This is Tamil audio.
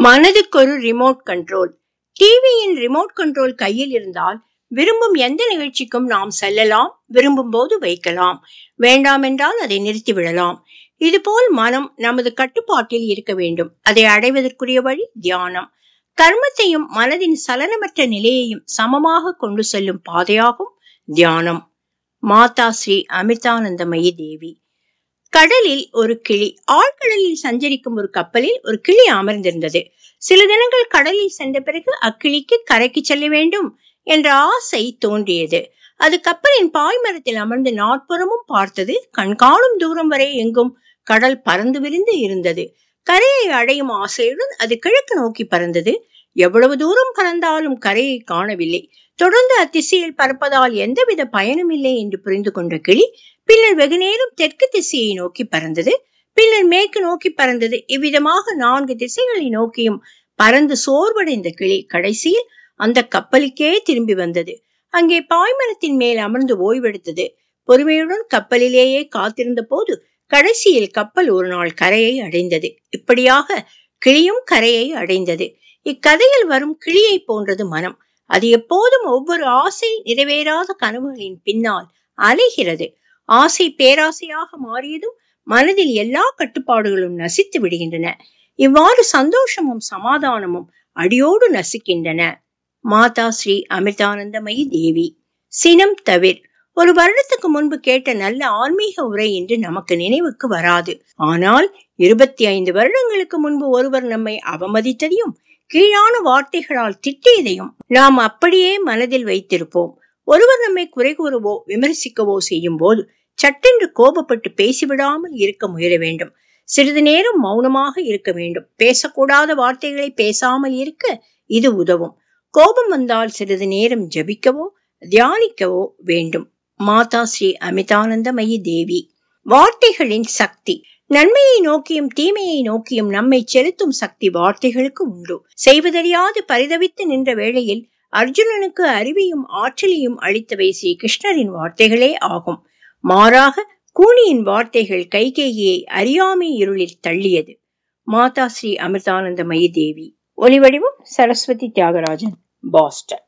மனதுக்கொரு ரிமோட் கண்ட்ரோல் டிவியின் ரிமோட் கண்ட்ரோல் கையில் இருந்தால் விரும்பும் எந்த நிகழ்ச்சிக்கும் நாம் செல்லலாம் விரும்பும் போது வைக்கலாம் வேண்டாம் என்றால் அதை நிறுத்தி விடலாம் இதுபோல் மனம் நமது கட்டுப்பாட்டில் இருக்க வேண்டும் அதை அடைவதற்குரிய வழி தியானம் கர்மத்தையும் மனதின் சலனமற்ற நிலையையும் சமமாக கொண்டு செல்லும் பாதையாகும் தியானம் மாதா ஸ்ரீ அமிர்தானந்தமயி தேவி கடலில் ஒரு கிளி ஆழ்கடலில் சஞ்சரிக்கும் ஒரு கப்பலில் ஒரு கிளி அமர்ந்திருந்தது சில தினங்கள் கடலில் சென்ற பிறகு அக்கிளிக்கு கரைக்கு செல்ல வேண்டும் என்ற ஆசை தோன்றியது அது கப்பலின் பாய்மரத்தில் அமர்ந்து நாற்புறமும் பார்த்தது கண்காணும் தூரம் வரை எங்கும் கடல் பறந்து விரிந்து இருந்தது கரையை அடையும் ஆசையுடன் அது கிழக்கு நோக்கி பறந்தது எவ்வளவு தூரம் பறந்தாலும் கரையை காணவில்லை தொடர்ந்து அத்திசையில் பறப்பதால் எந்தவித பயனும் இல்லை என்று புரிந்து கொண்ட கிளி பின்னர் வெகு நேரம் தெற்கு திசையை நோக்கி பறந்தது பின்னர் மேற்கு நோக்கி பறந்தது இவ்விதமாக நான்கு திசைகளை நோக்கியும் பறந்து சோர்வடைந்த கிளி கடைசியில் அந்த கப்பலுக்கே திரும்பி வந்தது அங்கே பாய்மரத்தின் மேல் அமர்ந்து ஓய்வெடுத்தது பொறுமையுடன் கப்பலிலேயே காத்திருந்த போது கடைசியில் கப்பல் ஒரு நாள் கரையை அடைந்தது இப்படியாக கிளியும் கரையை அடைந்தது இக்கதையில் வரும் கிளியை போன்றது மனம் அது எப்போதும் ஒவ்வொரு ஆசை நிறைவேறாத கனவுகளின் பின்னால் அலைகிறது ஆசை பேராசையாக மாறியதும் மனதில் எல்லா கட்டுப்பாடுகளும் நசித்து விடுகின்றன இவ்வாறு சந்தோஷமும் சமாதானமும் அடியோடு நசிக்கின்றன மாதா ஸ்ரீ அமிர்தானந்தமயி தேவி சினம் தவிர் ஒரு வருடத்துக்கு முன்பு கேட்ட நல்ல ஆன்மீக உரை என்று நமக்கு நினைவுக்கு வராது ஆனால் இருபத்தி ஐந்து வருடங்களுக்கு முன்பு ஒருவர் நம்மை அவமதித்ததையும் கீழான வார்த்தைகளால் திட்டியதையும் நாம் அப்படியே மனதில் வைத்திருப்போம் ஒருவர் நம்மை குறை கூறவோ விமர்சிக்கவோ செய்யும் போது சட்டென்று கோபப்பட்டு பேசிவிடாமல் இருக்க முயல வேண்டும் சிறிது நேரம் மௌனமாக இருக்க வேண்டும் பேசக்கூடாத வார்த்தைகளை பேசாமல் இருக்க இது உதவும் கோபம் வந்தால் சிறிது நேரம் ஜபிக்கவோ தியானிக்கவோ வேண்டும் மாதா ஸ்ரீ அமிதானந்தமயி தேவி வார்த்தைகளின் சக்தி நன்மையை நோக்கியும் தீமையை நோக்கியும் நம்மை செலுத்தும் சக்தி வார்த்தைகளுக்கு உண்டு செய்வதறியாது பரிதவித்து நின்ற வேளையில் அர்ஜுனனுக்கு அறிவையும் ஆற்றலையும் அளித்தவை ஸ்ரீ கிருஷ்ணரின் வார்த்தைகளே ஆகும் மாறாக கூனியின் வார்த்தைகள் கைகேயியை அறியாமை இருளில் தள்ளியது மாதா ஸ்ரீ அமிர்தானந்தமயி தேவி ஒலிவடிவம் சரஸ்வதி தியாகராஜன் பாஸ்டன்